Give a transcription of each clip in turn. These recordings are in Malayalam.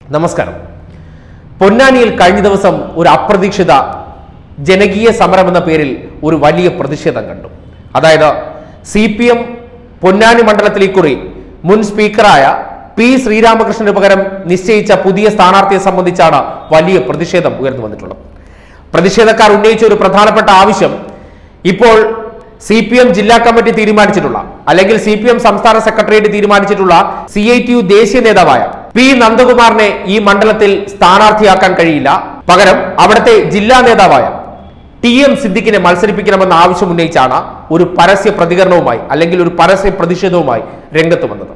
നമസ്കാരം പൊന്നാനിയിൽ കഴിഞ്ഞ ദിവസം ഒരു അപ്രതീക്ഷിത ജനകീയ സമരം എന്ന പേരിൽ ഒരു വലിയ പ്രതിഷേധം കണ്ടു അതായത് സി പി എം പൊന്നാനി മണ്ഡലത്തിൽ ഇക്കുറി മുൻ സ്പീക്കറായ പി ശ്രീരാമകൃഷ്ണന് പകരം നിശ്ചയിച്ച പുതിയ സ്ഥാനാർത്ഥിയെ സംബന്ധിച്ചാണ് വലിയ പ്രതിഷേധം ഉയർന്നു വന്നിട്ടുള്ളത് പ്രതിഷേധക്കാർ ഉന്നയിച്ച ഒരു പ്രധാനപ്പെട്ട ആവശ്യം ഇപ്പോൾ സി പി എം ജില്ലാ കമ്മിറ്റി തീരുമാനിച്ചിട്ടുള്ള അല്ലെങ്കിൽ സി പി എം സംസ്ഥാന സെക്രട്ടേറിയറ്റ് തീരുമാനിച്ചിട്ടുള്ള സി ഐ ടി യു ദേശീയ നേതാവായ പി നന്ദകുമാറിനെ ഈ മണ്ഡലത്തിൽ സ്ഥാനാർത്ഥിയാക്കാൻ കഴിയില്ല പകരം അവിടുത്തെ ജില്ലാ നേതാവായ ടി എം സിദ്ദിഖിനെ മത്സരിപ്പിക്കണമെന്ന ആവശ്യം ഉന്നയിച്ചാണ് ഒരു പരസ്യ പ്രതികരണവുമായി അല്ലെങ്കിൽ ഒരു പരസ്യ പ്രതിഷേധവുമായി രംഗത്ത് വന്നത്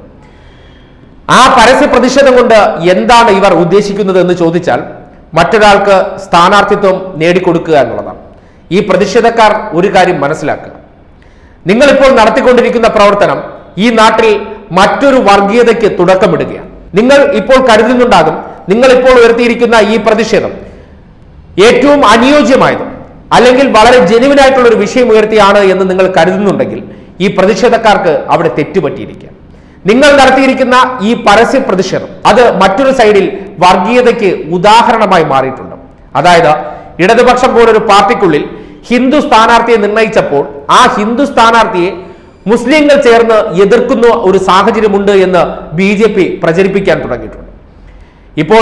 ആ പരസ്യ പ്രതിഷേധം കൊണ്ട് എന്താണ് ഇവർ ഉദ്ദേശിക്കുന്നത് എന്ന് ചോദിച്ചാൽ മറ്റൊരാൾക്ക് സ്ഥാനാർത്ഥിത്വം നേടിക്കൊടുക്കുക എന്നുള്ളതാണ് ഈ പ്രതിഷേധക്കാർ ഒരു കാര്യം മനസ്സിലാക്കുക നിങ്ങളിപ്പോൾ നടത്തിക്കൊണ്ടിരിക്കുന്ന പ്രവർത്തനം ഈ നാട്ടിൽ മറ്റൊരു വർഗീയതയ്ക്ക് തുടക്കമിടുകയാണ് നിങ്ങൾ ഇപ്പോൾ കരുതുന്നുണ്ടാകും നിങ്ങൾ ഇപ്പോൾ ഉയർത്തിയിരിക്കുന്ന ഈ പ്രതിഷേധം ഏറ്റവും അനുയോജ്യമായത് അല്ലെങ്കിൽ വളരെ ജെനുവിൻ ആയിട്ടുള്ള ഒരു വിഷയം ഉയർത്തിയാണ് എന്ന് നിങ്ങൾ കരുതുന്നുണ്ടെങ്കിൽ ഈ പ്രതിഷേധക്കാർക്ക് അവിടെ തെറ്റുപറ്റിയിരിക്കുക നിങ്ങൾ നടത്തിയിരിക്കുന്ന ഈ പരസ്യ പ്രതിഷേധം അത് മറ്റൊരു സൈഡിൽ വർഗീയതയ്ക്ക് ഉദാഹരണമായി മാറിയിട്ടുണ്ട് അതായത് ഇടതുപക്ഷം പോലൊരു പാർട്ടിക്കുള്ളിൽ ഹിന്ദു സ്ഥാനാർത്ഥിയെ നിർണയിച്ചപ്പോൾ ആ ഹിന്ദു സ്ഥാനാർത്ഥിയെ മുസ്ലിങ്ങൾ ചേർന്ന് എതിർക്കുന്ന ഒരു സാഹചര്യമുണ്ട് എന്ന് ബി ജെ പി പ്രചരിപ്പിക്കാൻ തുടങ്ങിയിട്ടുണ്ട് ഇപ്പോൾ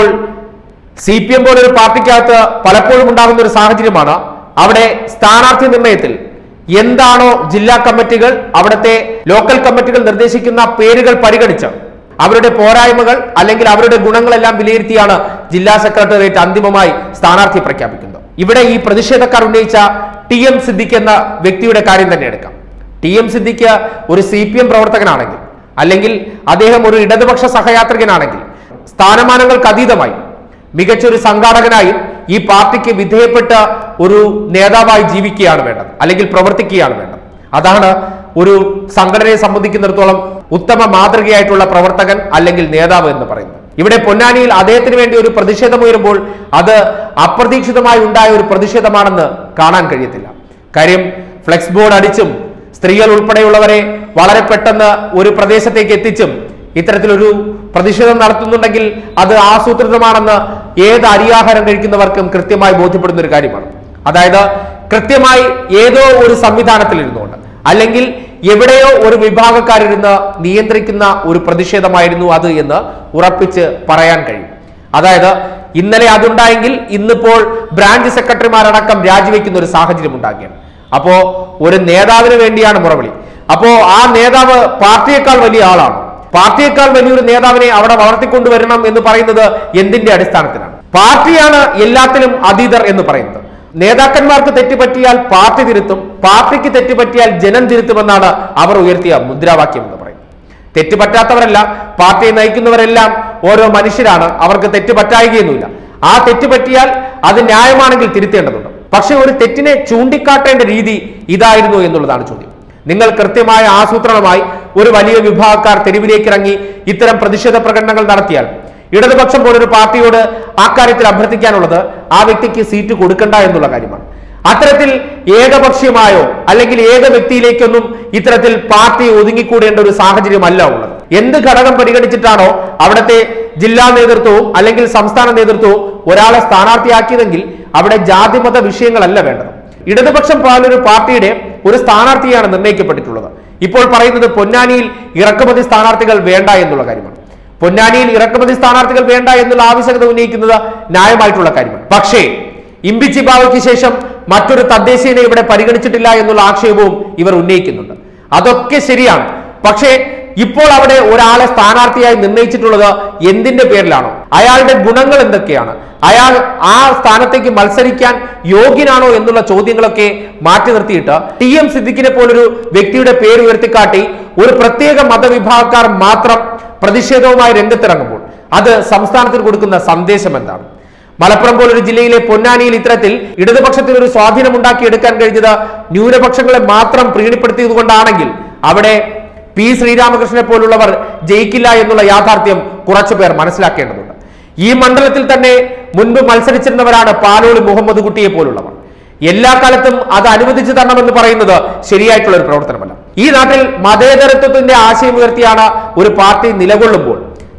സി പി എം പോലൊരു പാർട്ടിക്കകത്ത് പലപ്പോഴും ഉണ്ടാകുന്ന ഒരു സാഹചര്യമാണ് അവിടെ സ്ഥാനാർത്ഥി നിർണയത്തിൽ എന്താണോ ജില്ലാ കമ്മിറ്റികൾ അവിടുത്തെ ലോക്കൽ കമ്മിറ്റികൾ നിർദ്ദേശിക്കുന്ന പേരുകൾ പരിഗണിച്ച് അവരുടെ പോരായ്മകൾ അല്ലെങ്കിൽ അവരുടെ ഗുണങ്ങളെല്ലാം വിലയിരുത്തിയാണ് ജില്ലാ സെക്രട്ടേറിയറ്റ് അന്തിമമായി സ്ഥാനാർത്ഥി പ്രഖ്യാപിക്കുന്നത് ഇവിടെ ഈ പ്രതിഷേധക്കാർ ഉന്നയിച്ച ടി എം സിദ്ദിഖ് എന്ന വ്യക്തിയുടെ കാര്യം തന്നെ എടുക്കാം ടി എം സിദ്ദിഖ് ഒരു സി പി എം പ്രവർത്തകനാണെങ്കിൽ അല്ലെങ്കിൽ അദ്ദേഹം ഒരു ഇടതുപക്ഷ സഹയാത്രികനാണെങ്കിൽ സ്ഥാനമാനങ്ങൾക്ക് അതീതമായി മികച്ചൊരു സംഘാടകനായും ഈ പാർട്ടിക്ക് വിധേയപ്പെട്ട ഒരു നേതാവായി ജീവിക്കുകയാണ് വേണ്ടത് അല്ലെങ്കിൽ പ്രവർത്തിക്കുകയാണ് വേണ്ടത് അതാണ് ഒരു സംഘടനയെ സംബന്ധിക്കുന്നിടത്തോളം ഉത്തമ മാതൃകയായിട്ടുള്ള പ്രവർത്തകൻ അല്ലെങ്കിൽ നേതാവ് എന്ന് പറയുന്നത് ഇവിടെ പൊന്നാനിയിൽ അദ്ദേഹത്തിന് വേണ്ടി ഒരു പ്രതിഷേധമുയരുമ്പോൾ അത് അപ്രതീക്ഷിതമായി ഉണ്ടായ ഒരു പ്രതിഷേധമാണെന്ന് കാണാൻ കഴിയത്തില്ല കാര്യം ഫ്ലെക്സ് ബോർഡ് അടിച്ചും സ്ത്രീകൾ ഉൾപ്പെടെയുള്ളവരെ വളരെ പെട്ടെന്ന് ഒരു പ്രദേശത്തേക്ക് എത്തിച്ചും ഇത്തരത്തിലൊരു പ്രതിഷേധം നടത്തുന്നുണ്ടെങ്കിൽ അത് ആസൂത്രിതമാണെന്ന് ഏത് അരിയാഹാരം കഴിക്കുന്നവർക്കും കൃത്യമായി ബോധ്യപ്പെടുന്ന ഒരു കാര്യമാണ് അതായത് കൃത്യമായി ഏതോ ഒരു സംവിധാനത്തിൽ ഇരുന്നുകൊണ്ട് അല്ലെങ്കിൽ എവിടെയോ ഒരു വിഭാഗക്കാരിരുന്ന് നിയന്ത്രിക്കുന്ന ഒരു പ്രതിഷേധമായിരുന്നു അത് എന്ന് ഉറപ്പിച്ച് പറയാൻ കഴിയും അതായത് ഇന്നലെ അതുണ്ടായെങ്കിൽ ഇന്നിപ്പോൾ ബ്രാഞ്ച് സെക്രട്ടറിമാരടക്കം രാജിവെക്കുന്ന ഒരു സാഹചര്യം ഉണ്ടാകുകയാണ് അപ്പോ ഒരു നേതാവിന് വേണ്ടിയാണ് മുറവിളി അപ്പോ ആ നേതാവ് പാർട്ടിയേക്കാൾ വലിയ ആളാണ് പാർട്ടിയേക്കാൾ വലിയൊരു നേതാവിനെ അവിടെ വളർത്തിക്കൊണ്ടുവരണം എന്ന് പറയുന്നത് എന്തിന്റെ അടിസ്ഥാനത്തിലാണ് പാർട്ടിയാണ് എല്ലാത്തിലും അതീതർ എന്ന് പറയുന്നത് നേതാക്കന്മാർക്ക് തെറ്റുപറ്റിയാൽ പാർട്ടി തിരുത്തും പാർട്ടിക്ക് തെറ്റുപറ്റിയാൽ ജനം തിരുത്തുമെന്നാണ് അവർ ഉയർത്തിയ മുദ്രാവാക്യം എന്ന് പറയുന്നത് തെറ്റുപറ്റാത്തവരല്ല പാർട്ടിയെ നയിക്കുന്നവരെല്ലാം ഓരോ മനുഷ്യരാണ് അവർക്ക് തെറ്റ് പറ്റായികയൊന്നുമില്ല ആ തെറ്റ് പറ്റിയാൽ അത് ന്യായമാണെങ്കിൽ തിരുത്തേണ്ടതുണ്ട് പക്ഷെ ഒരു തെറ്റിനെ ചൂണ്ടിക്കാട്ടേണ്ട രീതി ഇതായിരുന്നു എന്നുള്ളതാണ് ചോദ്യം നിങ്ങൾ കൃത്യമായ ആസൂത്രണമായി ഒരു വലിയ വിഭാഗക്കാർ തെരുവിലേക്ക് ഇറങ്ങി ഇത്തരം പ്രതിഷേധ പ്രകടനങ്ങൾ നടത്തിയാൽ ഇടതുപക്ഷം പോലൊരു പാർട്ടിയോട് ആ കാര്യത്തിൽ അഭ്യർത്ഥിക്കാനുള്ളത് ആ വ്യക്തിക്ക് സീറ്റ് കൊടുക്കണ്ട എന്നുള്ള കാര്യമാണ് അത്തരത്തിൽ ഏകപക്ഷീയമായോ അല്ലെങ്കിൽ ഏക വ്യക്തിയിലേക്കൊന്നും ഇത്തരത്തിൽ പാർട്ടി ഒതുങ്ങിക്കൂടേണ്ട ഒരു സാഹചര്യമല്ല ഉള്ളത് എന്ത് ഘടകം പരിഗണിച്ചിട്ടാണോ അവിടുത്തെ ജില്ലാ നേതൃത്വവും അല്ലെങ്കിൽ സംസ്ഥാന നേതൃത്വവും ഒരാളെ സ്ഥാനാർത്ഥിയാക്കിയതെങ്കിൽ അവിടെ ജാതിമത വിഷയങ്ങളല്ല വേണ്ടത് ഇടതുപക്ഷം പോലൊരു പാർട്ടിയുടെ ഒരു സ്ഥാനാർത്ഥിയാണ് നിർണ്ണയിക്കപ്പെട്ടിട്ടുള്ളത് ഇപ്പോൾ പറയുന്നത് പൊന്നാനിയിൽ ഇറക്കുമതി സ്ഥാനാർത്ഥികൾ വേണ്ട എന്നുള്ള കാര്യമാണ് പൊന്നാനിയിൽ ഇറക്കുമതി സ്ഥാനാർത്ഥികൾ വേണ്ട എന്നുള്ള ആവശ്യകത ഉന്നയിക്കുന്നത് ന്യായമായിട്ടുള്ള കാര്യമാണ് പക്ഷേ ഇമ്പിച്ചി ബാവയ്ക്ക് ശേഷം മറ്റൊരു തദ്ദേശീയനെ ഇവിടെ പരിഗണിച്ചിട്ടില്ല എന്നുള്ള ആക്ഷേപവും ഇവർ ഉന്നയിക്കുന്നുണ്ട് അതൊക്കെ ശരിയാണ് പക്ഷേ ഇപ്പോൾ അവിടെ ഒരാളെ സ്ഥാനാർത്ഥിയായി നിർണയിച്ചിട്ടുള്ളത് എന്തിന്റെ പേരിലാണോ അയാളുടെ ഗുണങ്ങൾ എന്തൊക്കെയാണ് അയാൾ ആ സ്ഥാനത്തേക്ക് മത്സരിക്കാൻ യോഗ്യനാണോ എന്നുള്ള ചോദ്യങ്ങളൊക്കെ മാറ്റി നിർത്തിയിട്ട് ടി എം സിദ്ദിഖിനെ പോലൊരു വ്യക്തിയുടെ പേര് ഉയർത്തിക്കാട്ടി ഒരു പ്രത്യേക മതവിഭാഗക്കാർ മാത്രം പ്രതിഷേധവുമായി രംഗത്തിറങ്ങുമ്പോൾ അത് സംസ്ഥാനത്തിന് കൊടുക്കുന്ന സന്ദേശം എന്താണ് മലപ്പുറം പോലൊരു ജില്ലയിലെ പൊന്നാനിയിൽ ഇത്തരത്തിൽ ഇടതുപക്ഷത്തിന് ഒരു സ്വാധീനം ഉണ്ടാക്കിയെടുക്കാൻ കഴിഞ്ഞത് ന്യൂനപക്ഷങ്ങളെ മാത്രം പ്രീണിപ്പെടുത്തിയത് കൊണ്ടാണെങ്കിൽ അവിടെ പി ശ്രീരാമകൃഷ്ണനെ പോലുള്ളവർ ജയിക്കില്ല എന്നുള്ള യാഥാർത്ഥ്യം കുറച്ചു പേർ മനസ്സിലാക്കേണ്ടതുണ്ട് ഈ മണ്ഡലത്തിൽ തന്നെ മുൻപ് മത്സരിച്ചിരുന്നവരാണ് പാലോളി മുഹമ്മദ് കുട്ടിയെ പോലുള്ളവർ എല്ലാ കാലത്തും അത് അനുവദിച്ചു തരണമെന്ന് പറയുന്നത് ശരിയായിട്ടുള്ള ഒരു പ്രവർത്തനമല്ല ഈ നാട്ടിൽ മതേതരത്വത്തിന്റെ ആശയം ഉയർത്തിയാണ് ഒരു പാർട്ടി നിലകൊള്ളുമ്പോൾ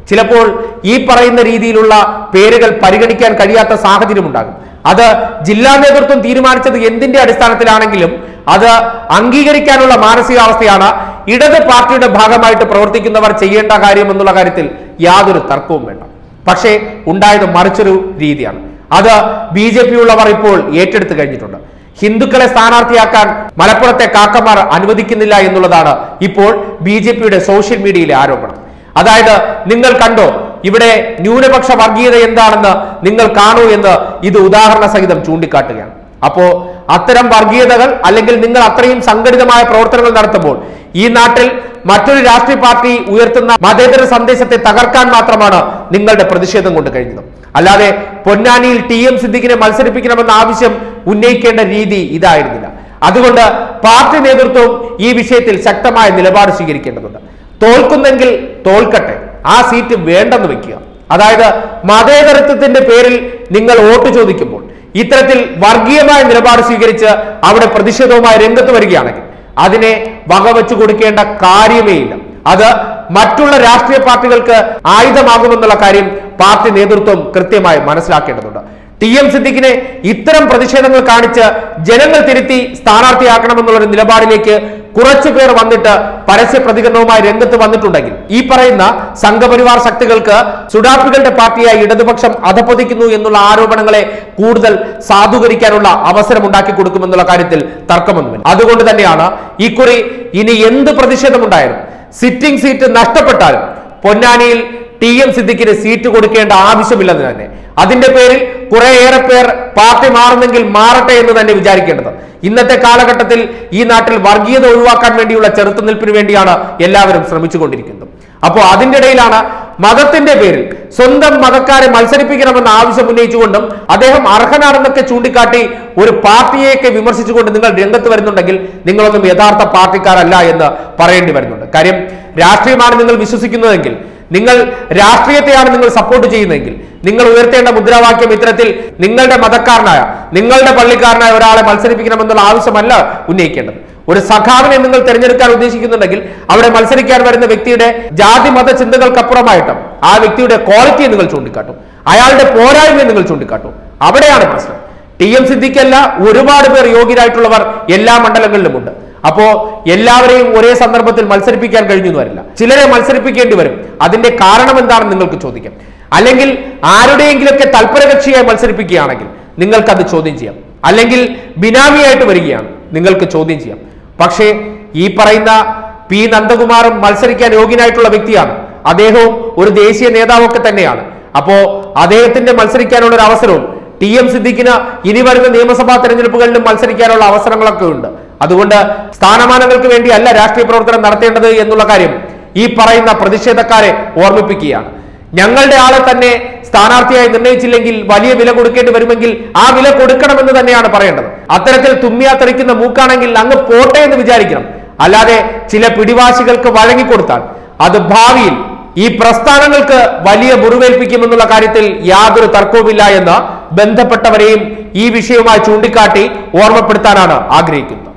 ചിലപ്പോൾ ഈ പറയുന്ന രീതിയിലുള്ള പേരുകൾ പരിഗണിക്കാൻ കഴിയാത്ത സാഹചര്യം ഉണ്ടാകും അത് ജില്ലാ നേതൃത്വം തീരുമാനിച്ചത് എന്തിന്റെ അടിസ്ഥാനത്തിലാണെങ്കിലും അത് അംഗീകരിക്കാനുള്ള മാനസികാവസ്ഥയാണ് ഇടത് പാർട്ടിയുടെ ഭാഗമായിട്ട് പ്രവർത്തിക്കുന്നവർ ചെയ്യേണ്ട കാര്യം എന്നുള്ള കാര്യത്തിൽ യാതൊരു തർക്കവും വേണ്ട പക്ഷേ ഉണ്ടായത് മറിച്ചൊരു രീതിയാണ് അത് ബി ജെ പി ഉള്ളവർ ഇപ്പോൾ ഏറ്റെടുത്തു കഴിഞ്ഞിട്ടുണ്ട് ഹിന്ദുക്കളെ സ്ഥാനാർത്ഥിയാക്കാൻ മലപ്പുറത്തെ കാക്കമാർ അനുവദിക്കുന്നില്ല എന്നുള്ളതാണ് ഇപ്പോൾ ബി ജെ പിയുടെ സോഷ്യൽ മീഡിയയിലെ ആരോപണം അതായത് നിങ്ങൾ കണ്ടോ ഇവിടെ ന്യൂനപക്ഷ വർഗീയത എന്താണെന്ന് നിങ്ങൾ കാണൂ എന്ന് ഇത് ഉദാഹരണ സഹിതം ചൂണ്ടിക്കാട്ടുകയാണ് അപ്പോ അത്തരം വർഗീയതകൾ അല്ലെങ്കിൽ നിങ്ങൾ അത്രയും സംഘടിതമായ പ്രവർത്തനങ്ങൾ നടത്തുമ്പോൾ ഈ നാട്ടിൽ മറ്റൊരു രാഷ്ട്രീയ പാർട്ടി ഉയർത്തുന്ന മതേതര സന്ദേശത്തെ തകർക്കാൻ മാത്രമാണ് നിങ്ങളുടെ പ്രതിഷേധം കൊണ്ട് കഴിഞ്ഞത് അല്ലാതെ പൊന്നാനിയിൽ ടി എം സിദ്ദിഖിനെ മത്സരിപ്പിക്കണമെന്ന ആവശ്യം ഉന്നയിക്കേണ്ട രീതി ഇതായിരുന്നില്ല അതുകൊണ്ട് പാർട്ടി നേതൃത്വവും ഈ വിഷയത്തിൽ ശക്തമായ നിലപാട് സ്വീകരിക്കേണ്ടതുണ്ട് തോൽക്കുന്നെങ്കിൽ തോൽക്കട്ടെ ആ സീറ്റ് വേണ്ടെന്ന് വെക്കുക അതായത് മതേതരത്വത്തിന്റെ പേരിൽ നിങ്ങൾ വോട്ട് ചോദിക്കുമ്പോൾ ഇത്തരത്തിൽ വർഗീയമായ നിലപാട് സ്വീകരിച്ച് അവിടെ പ്രതിഷേധവുമായി രംഗത്ത് വരികയാണെങ്കിൽ അതിനെ വകവെച്ചു കൊടുക്കേണ്ട കാര്യമേ ഇല്ല അത് മറ്റുള്ള രാഷ്ട്രീയ പാർട്ടികൾക്ക് ആയുധമാകുമെന്നുള്ള കാര്യം പാർട്ടി നേതൃത്വം കൃത്യമായി മനസ്സിലാക്കേണ്ടതുണ്ട് ടി എം സിദ്ദിഖിനെ ഇത്തരം പ്രതിഷേധങ്ങൾ കാണിച്ച് ജനങ്ങൾ തിരുത്തി സ്ഥാനാർത്ഥിയാക്കണമെന്നുള്ള ഒരു നിലപാടിലേക്ക് കുറച്ചു പേർ വന്നിട്ട് പരസ്യ പ്രതികരണവുമായി രംഗത്ത് വന്നിട്ടുണ്ടെങ്കിൽ ഈ പറയുന്ന സംഘപരിവാർ ശക്തികൾക്ക് സുഡാപ്പികളുടെ പാർട്ടിയായി ഇടതുപക്ഷം അധപ്പതിക്കുന്നു എന്നുള്ള ആരോപണങ്ങളെ കൂടുതൽ സാധൂകരിക്കാനുള്ള അവസരം ഉണ്ടാക്കി കൊടുക്കുമെന്നുള്ള കാര്യത്തിൽ തർക്കമൊന്നുമില്ല അതുകൊണ്ട് തന്നെയാണ് ഇക്കുറി ഇനി എന്ത് പ്രതിഷേധമുണ്ടായാലും സിറ്റിംഗ് സീറ്റ് നഷ്ടപ്പെട്ടാലും പൊന്നാനിയിൽ ടി എം സിദ്ദിഖിന് സീറ്റ് കൊടുക്കേണ്ട ആവശ്യമില്ലെന്ന് തന്നെ അതിന്റെ പേരിൽ കുറേയേറെ പേർ പാർട്ടി മാറുന്നെങ്കിൽ മാറട്ടെ എന്ന് തന്നെ വിചാരിക്കേണ്ടത് ഇന്നത്തെ കാലഘട്ടത്തിൽ ഈ നാട്ടിൽ വർഗീയത ഒഴിവാക്കാൻ വേണ്ടിയുള്ള ചെറുത്തുനിൽപ്പിന് വേണ്ടിയാണ് എല്ലാവരും ശ്രമിച്ചുകൊണ്ടിരിക്കുന്നത് അപ്പോൾ അതിന്റെ ഇടയിലാണ് മതത്തിന്റെ പേരിൽ സ്വന്തം മതക്കാരെ മത്സരിപ്പിക്കണമെന്ന ആവശ്യം ഉന്നയിച്ചുകൊണ്ടും അദ്ദേഹം അർഹനാണെന്നൊക്കെ ചൂണ്ടിക്കാട്ടി ഒരു പാർട്ടിയെയൊക്കെ വിമർശിച്ചുകൊണ്ട് നിങ്ങൾ രംഗത്ത് വരുന്നുണ്ടെങ്കിൽ നിങ്ങളൊന്നും യഥാർത്ഥ പാർട്ടിക്കാരല്ല എന്ന് പറയേണ്ടി വരുന്നുണ്ട് കാര്യം രാഷ്ട്രീയമാണ് നിങ്ങൾ വിശ്വസിക്കുന്നതെങ്കിൽ നിങ്ങൾ രാഷ്ട്രീയത്തെയാണ് നിങ്ങൾ സപ്പോർട്ട് ചെയ്യുന്നതെങ്കിൽ നിങ്ങൾ ഉയർത്തേണ്ട മുദ്രാവാക്യം ഇത്തരത്തിൽ നിങ്ങളുടെ മതക്കാരനായ നിങ്ങളുടെ പള്ളിക്കാരനായ ഒരാളെ മത്സരിപ്പിക്കണമെന്നുള്ള ആവശ്യമല്ല ഉന്നയിക്കേണ്ടത് ഒരു സഖാവിനെ നിങ്ങൾ തിരഞ്ഞെടുക്കാൻ ഉദ്ദേശിക്കുന്നുണ്ടെങ്കിൽ അവിടെ മത്സരിക്കാൻ വരുന്ന വ്യക്തിയുടെ ജാതി മത ചിന്തകൾക്കപ്പുറമായിട്ടും ആ വ്യക്തിയുടെ ക്വാളിറ്റിയെ നിങ്ങൾ ചൂണ്ടിക്കാട്ടും അയാളുടെ പോരായ്മയെ നിങ്ങൾ ചൂണ്ടിക്കാട്ടും അവിടെയാണ് പ്രശ്നം ടി എം സിദ്ദിഖല്ല ഒരുപാട് പേർ യോഗ്യരായിട്ടുള്ളവർ എല്ലാ മണ്ഡലങ്ങളിലുമുണ്ട് അപ്പോ എല്ലാവരെയും ഒരേ സന്ദർഭത്തിൽ മത്സരിപ്പിക്കാൻ കഴിഞ്ഞു എന്ന് വരില്ല ചിലരെ മത്സരിപ്പിക്കേണ്ടി വരും അതിന്റെ കാരണം എന്താണെന്ന് നിങ്ങൾക്ക് ചോദിക്കാം അല്ലെങ്കിൽ ആരുടെയെങ്കിലൊക്കെ തൽപരകക്ഷിയായി മത്സരിപ്പിക്കുകയാണെങ്കിൽ നിങ്ങൾക്ക് അത് ചോദ്യം ചെയ്യാം അല്ലെങ്കിൽ ബിനാമിയായിട്ട് വരികയാണ് നിങ്ങൾക്ക് ചോദ്യം ചെയ്യാം പക്ഷേ ഈ പറയുന്ന പി നന്ദകുമാറും മത്സരിക്കാൻ യോഗ്യനായിട്ടുള്ള വ്യക്തിയാണ് അദ്ദേഹവും ഒരു ദേശീയ നേതാവൊക്കെ തന്നെയാണ് അപ്പോ അദ്ദേഹത്തിന്റെ മത്സരിക്കാനുള്ള ഒരു അവസരവും ടി എം സിദ്ദിഖിന് ഇനി വരുന്ന നിയമസഭാ തെരഞ്ഞെടുപ്പുകളിലും മത്സരിക്കാനുള്ള അവസരങ്ങളൊക്കെ ഉണ്ട് അതുകൊണ്ട് സ്ഥാനമാനങ്ങൾക്ക് വേണ്ടി അല്ല രാഷ്ട്രീയ പ്രവർത്തനം നടത്തേണ്ടത് എന്നുള്ള കാര്യം ഈ പറയുന്ന പ്രതിഷേധക്കാരെ ഓർമ്മിപ്പിക്കുകയാണ് ഞങ്ങളുടെ ആളെ തന്നെ സ്ഥാനാർത്ഥിയായി നിർണയിച്ചില്ലെങ്കിൽ വലിയ വില കൊടുക്കേണ്ടി വരുമെങ്കിൽ ആ വില കൊടുക്കണമെന്ന് തന്നെയാണ് പറയേണ്ടത് അത്തരത്തിൽ തുമ്മിയാ തെറിക്കുന്ന മൂക്കാണെങ്കിൽ അങ്ങ് പോട്ടെ എന്ന് വിചാരിക്കണം അല്ലാതെ ചില പിടിവാശികൾക്ക് വഴങ്ങിക്കൊടുത്താൽ അത് ഭാവിയിൽ ഈ പ്രസ്ഥാനങ്ങൾക്ക് വലിയ മുറിവേൽപ്പിക്കുമെന്നുള്ള കാര്യത്തിൽ യാതൊരു തർക്കവുമില്ല എന്ന് ബന്ധപ്പെട്ടവരെയും ഈ വിഷയവുമായി ചൂണ്ടിക്കാട്ടി ഓർമ്മപ്പെടുത്താനാണ് ആഗ്രഹിക്കുന്നത്